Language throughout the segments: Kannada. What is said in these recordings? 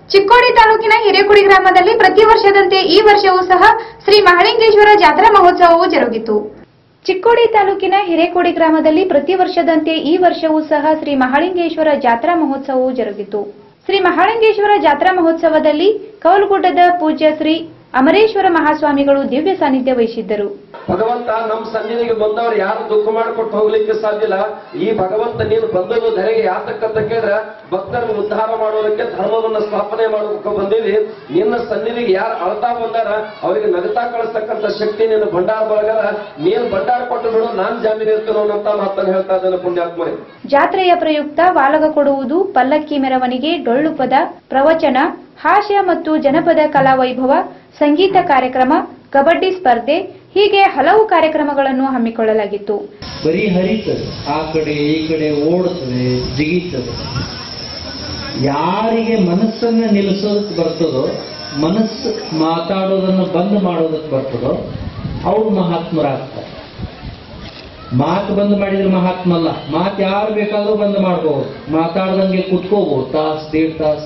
ಚಿಕ್ಕೋಡಿ ತಾಲೂಕಿನ ಹಿರೇಕುಡಿ ಗ್ರಾಮದಲ್ಲಿ ಪ್ರತಿ ವರ್ಷದಂತೆ ಈ ವರ್ಷವೂ ಸಹ ಶ್ರೀ ಮಹಾಲಿಂಗೇಶ್ವರ ಜಾತ್ರಾ ಮಹೋತ್ಸವವು ಜರುಗಿತು ಚಿಕ್ಕೋಡಿ ತಾಲೂಕಿನ ಹಿರೇಕೋಡಿ ಗ್ರಾಮದಲ್ಲಿ ಪ್ರತಿ ವರ್ಷದಂತೆ ಈ ವರ್ಷವೂ ಸಹ ಶ್ರೀ ಮಹಾಲಿಂಗೇಶ್ವರ ಜಾತ್ರಾ ಮಹೋತ್ಸವವು ಜರುಗಿತು ಶ್ರೀ ಮಹಾಲಿಂಗೇಶ್ವರ ಜಾತ್ರಾ ಮಹೋತ್ಸವದಲ್ಲಿ ಕೌಲಗುಡ್ಡದ ಪೂಜ್ಯ ಶ್ರೀ ಅಮರೇಶ್ವರ ಮಹಾಸ್ವಾಮಿಗಳು ದಿವ್ಯ ಸಾನ್ನಿಧ್ಯ ವಹಿಸಿದ್ದರು ಭಗವಂತ ನಮ್ಮ ಸನ್ನಿಧಿಗೆ ಬಂದವರು ಯಾರು ದುಃಖ ಮಾಡಿಕೊಟ್ಟು ಹೋಗ್ಲಿಕ್ಕೆ ಸಾಧ್ಯ ಇಲ್ಲ ಈ ಭಗವಂತ ನೀನು ಬಂದದ್ದು ಧರೆಗೆ ಯಾತಕ್ಕಂತ ಕೇಳಿದ್ರೆ ಭಕ್ತರನ್ನು ಉದ್ಧಾರ ಮಾಡೋದಕ್ಕೆ ಧರ್ಮವನ್ನ ಸ್ಥಾಪನೆ ಮಾಡೋದಕ್ಕೆ ಬಂದಿವಿ ನಿನ್ನ ಸನ್ನಿಧಿಗೆ ಯಾರು ಅಳ್ತಾ ಬಂದಾರ ಅವರಿಗೆ ನಗತಾ ಕಳಿಸ್ತಕ್ಕಂಥ ಶಕ್ತಿ ನಿನ್ನ ಭಂಡಾರ ಬಳಗದ ನೀನು ಭಂಡಾರ ಕೊಟ್ಟು ಬಿಡು ನಾನ್ ಜಾಮೀನು ಇರ್ತೇನೋ ಅಂತ ಮಾತನ್ನು ಹೇಳ್ತಾ ಇದ್ದಾನೆ ಪುಣ್ಯಾತ್ಮರೇ ಜಾತ್ರೆಯ ಪ್ರಯುಕ್ತ ವಾಲಗ ಕೊಡುವುದು ಪಲ್ಲಕ್ಕಿ ಮೆರವಣಿಗೆ ಡೊಳ್ಳು ಪದ ಪ್ರವಚನ ಹಾಸ್ಯ ಮತ್ತು ಜನಪದ ಕಲಾ ವೈಭವ ಸಂಗೀತ ಕಾರ್ಯಕ್ರಮ ಕಬಡ್ಡಿ ಸ್ಪರ್ಧೆ ಹೀಗೆ ಹಲವು ಕಾರ್ಯಕ್ರಮಗಳನ್ನು ಹಮ್ಮಿಕೊಳ್ಳಲಾಗಿತ್ತು ಬರೀ ಹರಿತದೆ ಆ ಕಡೆ ಈ ಕಡೆ ಓಡುತ್ತದೆ ಜಿಗಿತದೆ ಯಾರಿಗೆ ಮನಸ್ಸನ್ನ ನಿಲ್ಲಿಸೋದಕ್ಕೆ ಬರ್ತದೋ ಮನಸ್ಸು ಮಾತಾಡೋದನ್ನ ಬಂದ್ ಮಾಡೋದಕ್ಕೆ ಬರ್ತದೋ ಅವ್ರು ಮಹಾತ್ಮರಾಗ್ತಾರೆ ಮಾತು ಬಂದ್ ಮಾಡಿದ್ರೆ ಮಹಾತ್ಮ ಅಲ್ಲ ಮಾತು ಯಾರು ಬೇಕಾದ್ರೂ ಬಂದ್ ಮಾಡ್ಬೋದು ಮಾತಾಡ್ದಂಗೆ ಕುತ್ಕೋಬಹುದು ತಾಸ್ ದೇಡ್ ತಾಸ್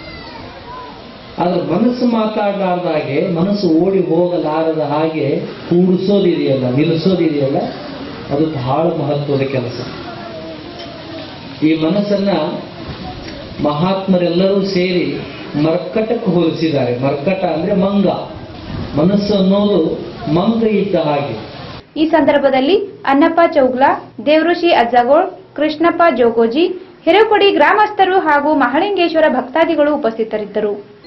ಆದ್ರೆ ಮನಸ್ಸು ಮಾತಾಡಲಾರ್ದ ಹಾಗೆ ಮನಸ್ಸು ಓಡಿ ಹೋಗಲಾರದ ಹಾಗೆ ಕೂಡಿಸೋದಿದೆಯಲ್ಲ ನಿಲ್ಲಿಸೋದಿದೆಯಲ್ಲ ಅದು ಬಹಳ ಮಹತ್ವದ ಕೆಲಸ ಈ ಮನಸ್ಸನ್ನ ಮಹಾತ್ಮರೆಲ್ಲರೂ ಸೇರಿ ಮರ್ಕಟಕ್ಕೆ ಹೋಲಿಸಿದ್ದಾರೆ ಮರ್ಕಟ ಅಂದ್ರೆ ಮಂಗ ಮನಸ್ಸು ಅನ್ನೋದು ಮಂಗ ಇದ್ದ ಹಾಗೆ ಈ ಸಂದರ್ಭದಲ್ಲಿ ಅನ್ನಪ್ಪ ಚೌಗ್ಲಾ ದೇವಋಷಿ ಅಜ್ಜಗೋಳ್ ಕೃಷ್ಣಪ್ಪ ಜೋಗೋಜಿ ಹಿರೇಕೊಡಿ ಗ್ರಾಮಸ್ಥರು ಹಾಗೂ ಮಹಲಿಂಗೇಶ್ವರ ಭಕ್ತಾದಿಗಳು ಉಪಸ್ಥಿತರಿದ್ದರು